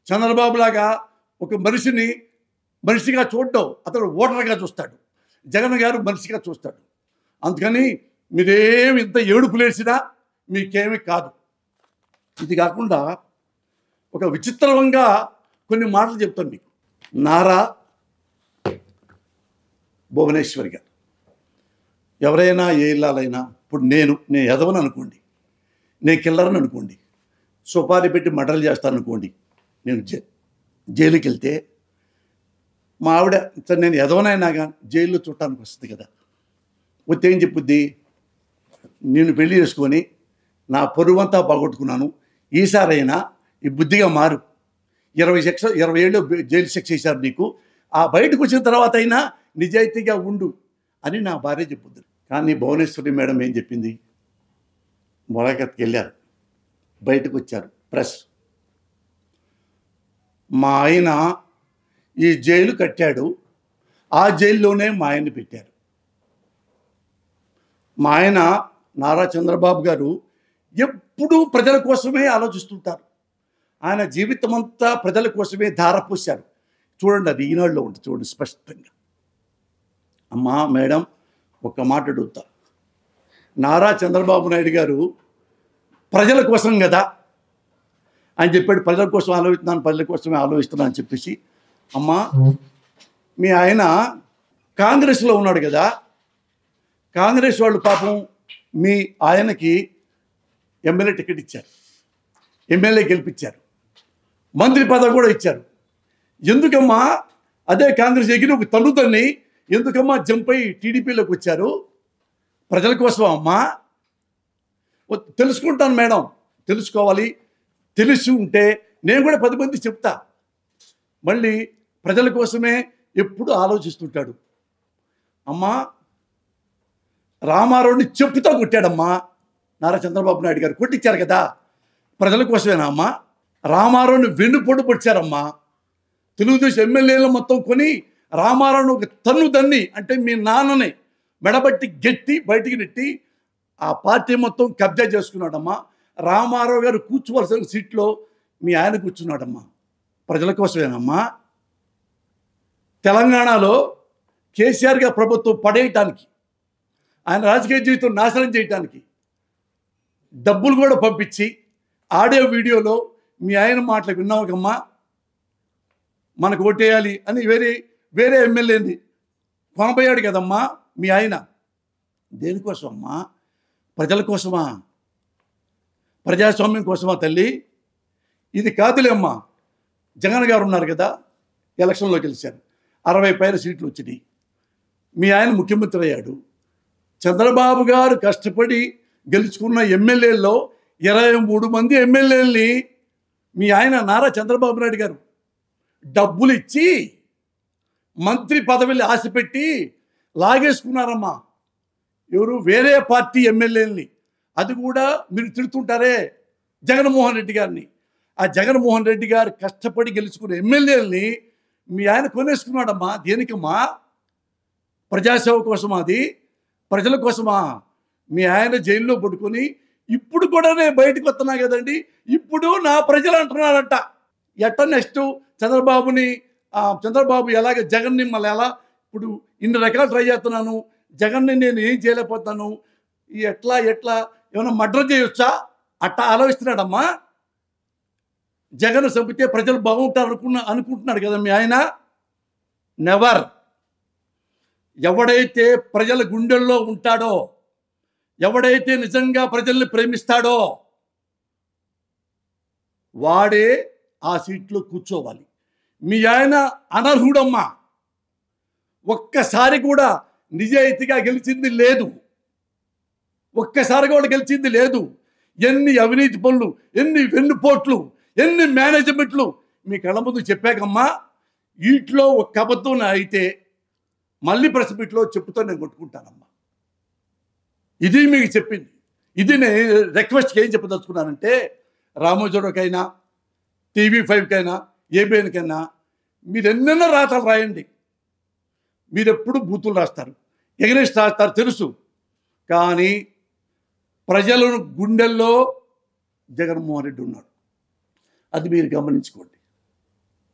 చంద్రబాబు లాగా ఒక మనిషిని మనిషిగా చూడడం అతను ఓటర్గా చూస్తాడు జగన్ గారు మనిషిగా చూస్తాడు అందుకని మీరేమి ఇంత ఏడుపులేసినా మీకేమీ కాదు ఇది కాకుండా ఒక విచిత్రంగా కొన్ని మాటలు చెప్తాను మీకు నారా భువనేశ్వరి గారు ఎవరైనా ఏ ఇల్లాలైనా ఇప్పుడు నేను నేను ఎదవని అనుకోండి నేను కిల్లరని అనుకోండి సుపారీ పెట్టి మటలు చేస్తాను అనుకోండి నేను జై జైలుకి వెళ్తే మా ఆవిడ సరే నేను ఎదవనైనా కానీ జైల్లో చూడటానికి వస్తుంది కదా వచ్చి ఏం చెప్పుద్ది నేను పెళ్లి చేసుకొని నా పొరువంతా పోగొట్టుకున్నాను ఈసారైనా ఈ బుద్ధిగా మారు ఇరవై శిక్ష ఇరవై ఏళ్ళు జైలు శిక్ష చేశారు నీకు ఆ బయటకు వచ్చిన తర్వాత అయినా నిజాయితీగా ఉండు అని నా భార్య చెప్పుద్ది కానీ భువనేశ్వరి మేడం ఏం చెప్పింది మొలకత్కి వెళ్ళారు బయటకు వచ్చారు ప్రెస్ మా ఆయన ఈ జైలు కట్టాడు ఆ జైల్లోనే మా ఆయన్ని పెట్టారు మా ఆయన నారా చంద్రబాబు గారు ఎప్పుడూ ప్రజల కోసమే ఆలోచిస్తుంటారు ఆయన జీవితం అంతా ప్రజల కోసమే ధారపోశారు చూడండి అది ఈనాడులో ఉంటుంది చూడండి స్పష్టంగా అమ్మా మేడం ఒక్క మాట అడుగుతా నారా చంద్రబాబు నాయుడు గారు ప్రజల కోసం కదా అని చెప్పాడు ప్రజల కోసం ఆలోచిస్తున్నాను ప్రజల కోసమే ఆలోచిస్తున్నాను అని చెప్పేసి అమ్మా మీ ఆయన కాంగ్రెస్లో ఉన్నాడు కదా కాంగ్రెస్ వాళ్ళు పాపం మీ ఆయనకి ఎమ్మెల్యే టికెట్ ఇచ్చారు ఎమ్మెల్యే గెలిపించారు మంత్రి పదవి కూడా ఇచ్చారు ఎందుకమ్మా అదే కాంగ్రెస్ ఎగిరి ఒక తల్లుతన్ని ఎందుకమ్మా జంప్ అయి టీడీపీలోకి వచ్చారు ప్రజల కోసం అమ్మా ఓ- తెలుసుకుంటాను మేడం తెలుసుకోవాలి తెలిసి ఉంటే నేను కూడా పది మంది చెప్తా మళ్ళీ ప్రజల కోసమే ఎప్పుడు ఆలోచిస్తుంటాడు అమ్మా రామారావుని చెప్పుతో కొట్టాడమ్మా నారా చంద్రబాబు నాయుడు గారు కొట్టించారు కదా ప్రజల కోసమేనా అమ్మా రామారావుని వెన్నుపోటు పొడిచారమ్మా తెలుగుదేశం ఎమ్మెల్యేలు మొత్తం కొని రామారావుని ఒక తన్ను దన్ని అంటే మీ నాన్నని మెడబట్టి గెట్టి బయటికి నెట్టి ఆ పార్టీ మొత్తం కబ్జా చేసుకున్నాడమ్మా రామారావు గారు కూర్చోవలసిన సీట్లో మీ ఆయన కూర్చున్నాడమ్మా ప్రజల కోసమేనమ్మా తెలంగాణలో కేసీఆర్ గారి ప్రభుత్వం పడేయటానికి ఆయన రాజకీయ జీవితం నాశనం చేయటానికి డబ్బులు కూడా పంపించి ఆడియో వీడియోలో మీ ఆయన మాటలు విన్నావు కమ్మా మనకు ఓటేయాలి అని వేరే వేరే ఎమ్మెల్యేని కొనబోయాడు కదమ్మా మీ ఆయన దేనికోసం అమ్మా ప్రజల కోసమా ప్రజాస్వామ్యం కోసమా తల్లి ఇది కాదులే అమ్మా జగన్ గారు ఉన్నారు కదా ఎలక్షన్లో గెలిచారు అరవై పైన సీట్లు వచ్చినాయి మీ ఆయన ముఖ్యమంత్రి అయ్యాడు చంద్రబాబు గారు కష్టపడి గెలుచుకున్న ఎమ్మెల్యేల్లో ఇరవై మూడు మంది ఎమ్మెల్యేలని మీ ఆయన నారా చంద్రబాబు నాయుడు గారు డబ్బులు ఇచ్చి మంత్రి పదవిని ఆశపెట్టి లాగేసుకున్నారమ్మా ఎవరు వేరే పార్టీ ఎమ్మెల్యేలని అది కూడా మీరు తిడుతుంటారే జగన్మోహన్ రెడ్డి గారిని ఆ జగన్మోహన్ రెడ్డి గారు కష్టపడి గెలుచుకున్న ఎమ్మెల్యేలని మీ ఆయన కొనేసుకున్నాడమ్మా దేనికమ్మా ప్రజాసేవ కోసమా అది ప్రజల కోసమా మీ ఆయన జైల్లో పడుకొని ఇప్పుడు కూడా నేను బయటకు వస్తున్నా కదండి ఇప్పుడు నా ప్రజలు అంటున్నారంట ఎట్ట నెక్స్ట్ చంద్రబాబుని ఆ, చంద్రబాబు ఎలాగ జగన్ని మళ్ళీ ఎలా ఇప్పుడు ఇన్ని రకాలు ట్రై చేస్తున్నాను జగన్ని నేను ఏం చేయలేకపోతాను ఈ ఎట్లా ఎట్లా ఏమైనా మర్డర్ చేయొచ్చా అట్టా ఆలోచిస్తున్నాడమ్మా జగన్ చంపితే ప్రజలు బాగుంటారు అనుకున్న అనుకుంటున్నాడు కదా మీ ఆయన నెవర్ ఎవడైతే ప్రజల గుండెల్లో ఉంటాడో ఎవడైతే నిజంగా ప్రజల్ని ప్రేమిస్తాడో వాడే ఆ సీట్లో కూర్చోవాలి మీ ఆయన అనర్హుడమ్మా ఒక్కసారి కూడా నిజాయితీగా గెలిచింది లేదు ఒక్కసారి కూడా గెలిచింది లేదు ఎన్ని అవినీతి పనులు ఎన్ని వెన్నుపోట్లు ఎన్ని మేనేజ్మెంట్లు మీ కళ్ళ ముందు చెప్పాకమ్మా వీటిలో ఒక్క అబద్ధం నా అయితే మళ్ళీ ప్రెస్ మీట్లో చెప్పుతో నేను కొట్టుకుంటానమ్మా ఇది మీకు చెప్పింది ఇది నేను రిక్వెస్ట్కి ఏం చెప్పదలుచుకున్నానంటే రామోజోడకైనా టీవీ ఫైవ్కైనా ఏబిఎన్కైనా మీరు ఎన్నెన్నో రాతలు రాయండి మీరు ఎప్పుడు బూతులు రాస్తారు ఎగరేసి రాస్తారు తెలుసు కానీ ప్రజలను గుండెల్లో జగన్మోహన్ రెడ్డి ఉన్నాడు అది మీరు గమనించుకోండి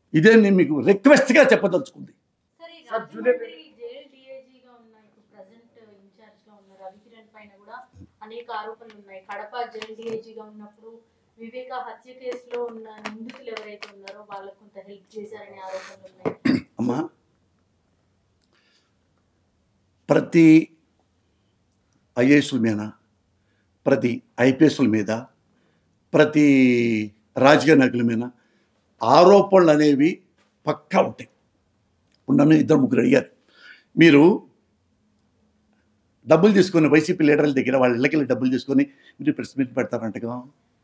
ఇదే నేను మీకు రిక్వెస్ట్గా చెప్పదలుచుకుంది సరే ఈ సార్, జూనియర్ రాజమండ్రి జైలు డిఐజీగా ఉన్న ఇప్పుడు ప్రజెంట్ ఇన్ఛార్జ్ గా ఉన్న రవికిరణ్ పైన కూడా అనేక ఆరోపణలు ఉన్నాయి కడప జైలు డిఐజీగా ఉన్నప్పుడు వివేక హత్య కేసులో ఉన్న నిందితులు ఎవరైతే ఉన్నారో వాళ్ళకు కొంత హెల్ప్ చేశారనే ఆరోపణలు ఉన్నాయి అమ్మా ప్రతి ఐఏఎస్ల మీద ప్రతి ఐపీఎస్ల మీద ప్రతి రాజకీయ నాయకుల మీద ఆరోపణలు అనేవి పక్కా ఉంటాయి ఇప్పుడు నన్ను ఇద్దరు ముగ్గురు అడిగారు మీరు డబ్బులు తీసుకొని వైసీపీ లీడర్ల దగ్గర వాళ్ళ ఇళ్ళకి వెళ్ళి డబ్బులు తీసుకొని మీరు ప్రెస్ మీట్ పెడతారంటగా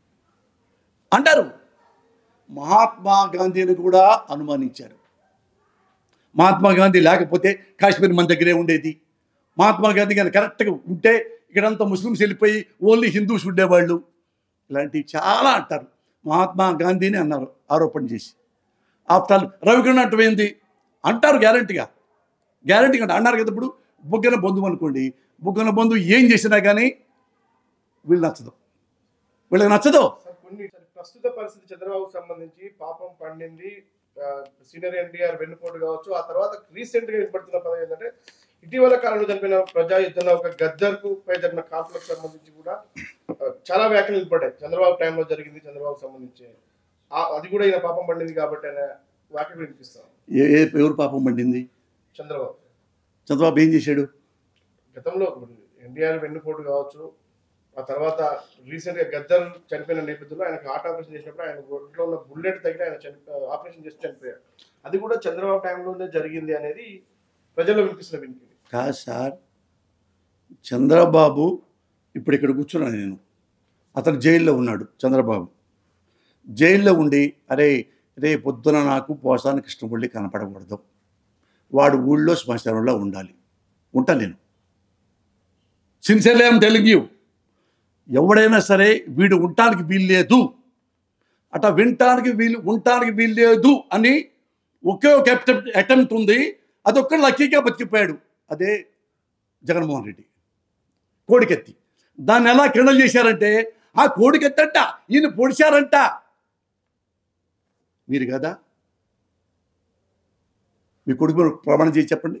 అంటారు మహాత్మా గాంధీని కూడా అనుమానించారు మహాత్మా గాంధీ లేకపోతే కాశ్మీర్ మన దగ్గరే ఉండేది మహాత్మా గాంధీ కానీ కరెక్ట్గా ఉంటే ఇక్కడంతా ముస్లిమ్స్ వెళ్ళిపోయి ఓన్లీ హిందూస్ ఉండేవాళ్ళు ఇలాంటివి చాలా అంటారు మహాత్మా గాంధీని అన్నారు ఆరోపణ చేసి ఆఫ్టర్ ఆల్ రవికిరణ్ అర్థమైంది అంటారు గ్యారంటీగా గ్యారంటీగా అంటే అన్నారు కదా ఇప్పుడు బుగ్గన బంధువు అనుకోండి బుగ్గన బంధువు ఏం చేసినా కానీ వీళ్ళు నచ్చదు వీళ్ళకి నచ్చదు సార్ కొన్ని సార్ ప్రస్తుత పరిస్థితి చంద్రబాబుకు సంబంధించి పాపం పండింది ఆ, సీనియర్ ఎన్టీఆర్ వెన్నుపోటు కావచ్చు ఆ తర్వాత రీసెంట్ గా వినపడుతున్న పదం ఏంటంటే ఇటీవల కాలంలో జరిపిన ప్రజా యుద్ధంలో ఒక గద్దర్కు పై జరిగిన కాన్ఫ్లిక్ట్ సంబంధించి కూడా ఆ, చాలా వ్యాఖ్యలు వినపడ్డాయి చంద్రబాబు టైంలో జరిగింది చంద్రబాబు సంబంధించి ఆ- అది కూడా ఈయన పాపం పండింది కాబట్టి అనే వ్యాఖ్యలు వినిపిస్తాం ఏ ఏ ఎవరు పాపం పండింది చంద్రబాబు చంద్రబాబు ఏం చేశాడు గతంలో ఎన్టీఆర్ వెన్నుపోటు కావచ్చు ఆ తర్వాత రీసెంట్ గా గద్దర్ చనిపోయిన నేపథ్యంలో ఆయనకు హార్ట్ ఆపరేషన్ చేసినప్పుడు ఆయన ఒంట్లో ఉన్న బుల్లెట్ తగిలి ఆయన చనిపో ఆపరేషన్ చేసి చనిపోయాడు అది కూడా చంద్రబాబు టైంలోనే జరిగింది అనేది ప్రజల్లో వినిపిస్తున్న వినికి కాదు సార్ చంద్రబాబు ఇప్పుడు ఇక్కడ కూర్చున్నాను నేను అతను జైల్లో ఉన్నాడు చంద్రబాబు జైల్లో ఉండి అరే రే పొద్దున నాకు పోసాని కృష్ణమురళి కనపడకూడదు వాడు ఊళ్ళో శ్మశానంలో ఉండాలి ఉంటా నేను సిన్సియర్లీ ఐమ్ టెలింగ్ యూ ఎవడైనా సరే వీడు ఉండటానికి వీల్లేదు అట్లా వినటానికి వీలు ఉండటానికి వీల్లేదు అని ఒకే ఒక అటెంప్ట్ ఉంది అదొక్క లక్కీగా బతికిపోయాడు అదే జగన్మోహన్ రెడ్డి కోడికెత్తి దాన్ని ఎలా కిండలు చేశారంటే ఆ కోడికెత్తంట ఈయన పొడిచారంట మీరు కదా మీ కొడుకు మీద ప్రమాణం చేసి చెప్పండి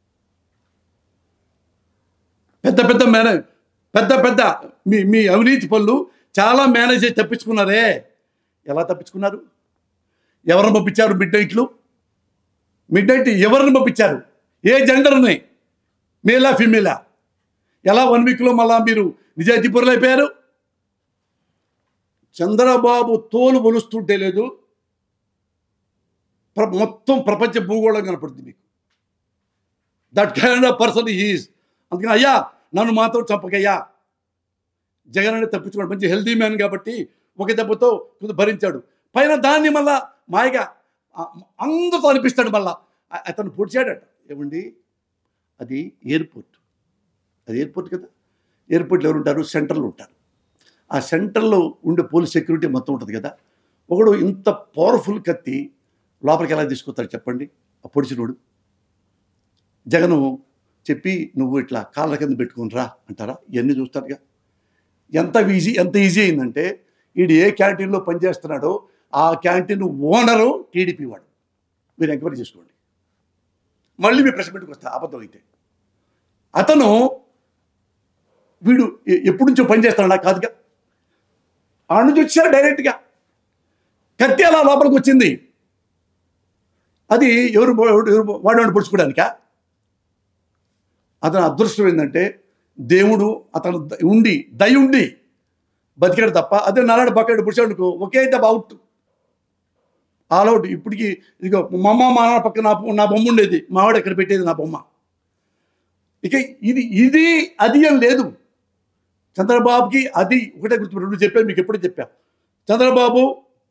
పెద్ద పెద్ద మేనేజ్ పెద్ద పెద్ద మీ మీ అవినీతి పనులు చాలా మేనేజ్ చేసి తప్పించుకున్నారే ఎలా తప్పించుకున్నారు ఎవరిని పంపించారు మిడ్ నైట్లు మిడ్ నైట్ ఎవరిని పంపించారు ఏ జెండర్ని మేలా ఫీమేలా ఎలా వన్ వీక్లో మళ్ళా మీరు నిజాయితీ పొరులు అయిపోయారు చంద్రబాబు తోలు ఒలుస్తుంటే లేదు ప్ర- మొత్తం ప్రపంచ భూగోళం కనపడుతుంది మీకు that kind of person he's అందుకని అయ్యా నన్ను మాత్రం చంపకయ్యా జగన్ అని తప్పించుకోవడం మంచి హెల్దీ మ్యాన్ కాబట్టి ఒక దెబ్బతో కొంత భరించాడు పైన దాన్ని మళ్ళా మాయగా ఆ, అందరితో అనిపిస్తాడు మళ్ళా ఆ- అతను పొడిచాడట ఏమండి అది ఎయిర్పోర్ట్ అది ఎయిర్పోర్ట్ కదా ఎయిర్పోర్ట్లో ఎవరు ఉంటారు సెంటర్లో ఉంటారు ఆ సెంటర్లో ఉండే పోలీస్ సెక్యూరిటీ మొత్తం ఉంటుంది కదా ఒకడు ఇంత పవర్ఫుల్ కత్తి లోపలికి ఎలా తీసుకొస్తాడు చెప్పండి ఆ పొడిచినోడు జగను చెప్పి నువ్వు ఇట్లా కాళ్ళ కింద పెట్టుకుని రా అంటారా ఇవన్నీ చూస్తారుగా ఎంత ఈజీ ఎంత ఈజీ అయిందంటే వీడు ఏ క్యాంటీన్లో పనిచేస్తున్నాడో ఆ క్యాంటీన్ ఓనరు టీడీపీ వాడు మీరు ఎంక్వైరీ చేసుకోండి మళ్ళీ మీ ప్రెస్ మీట్కి వస్తా అబద్ధం అయితే అతను వీడు ఎ- ఎప్పటి నుంచో పనిచేస్తాడా కాదుగా ఆ నుంచి వచ్చారు డైరెక్ట్గా కత్తి అలా లోపలికి వచ్చింది అది ఎవరు ఎవరు వాడు పొడుచుకోవడానికా అతని అదృష్టం ఏంటంటే దేవుడు అతను ద- ఉండి దయ ఉండి బతికాడు తప్ప అదే నల్లాడు బక్కాడు పుడిచాడుకో ఒకే దెబ్బ అవుట్ ఆల్ అవుట్ ఇప్పటికి ఇదిగో మా అమ్మ మా నాన్న పక్కన నా నా బొమ్మ ఉండేది మావాడు ఎక్కడ పెట్టేది నా బొమ్మ ఇక ఇది ఇది అది అని లేదు చంద్రబాబుకి అది ఒకటే గుర్తు రెండు చెప్పాను మీకు ఎప్పుడూ చెప్పా చంద్రబాబు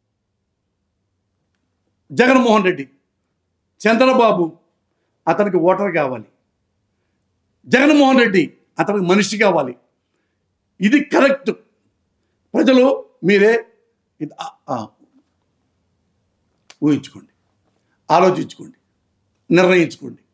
జగన్మోహన్ రెడ్డి చంద్రబాబు అతనికి ఓటర్ కావాలి జగన్మోహన్ రెడ్డి అతనికి మనిషి కావాలి ఇది కరెక్ట్ ప్రజలు మీరే ఇది ఆ- ఆ, ఊహించుకోండి ఆలోచించుకోండి నిర్ణయించుకోండి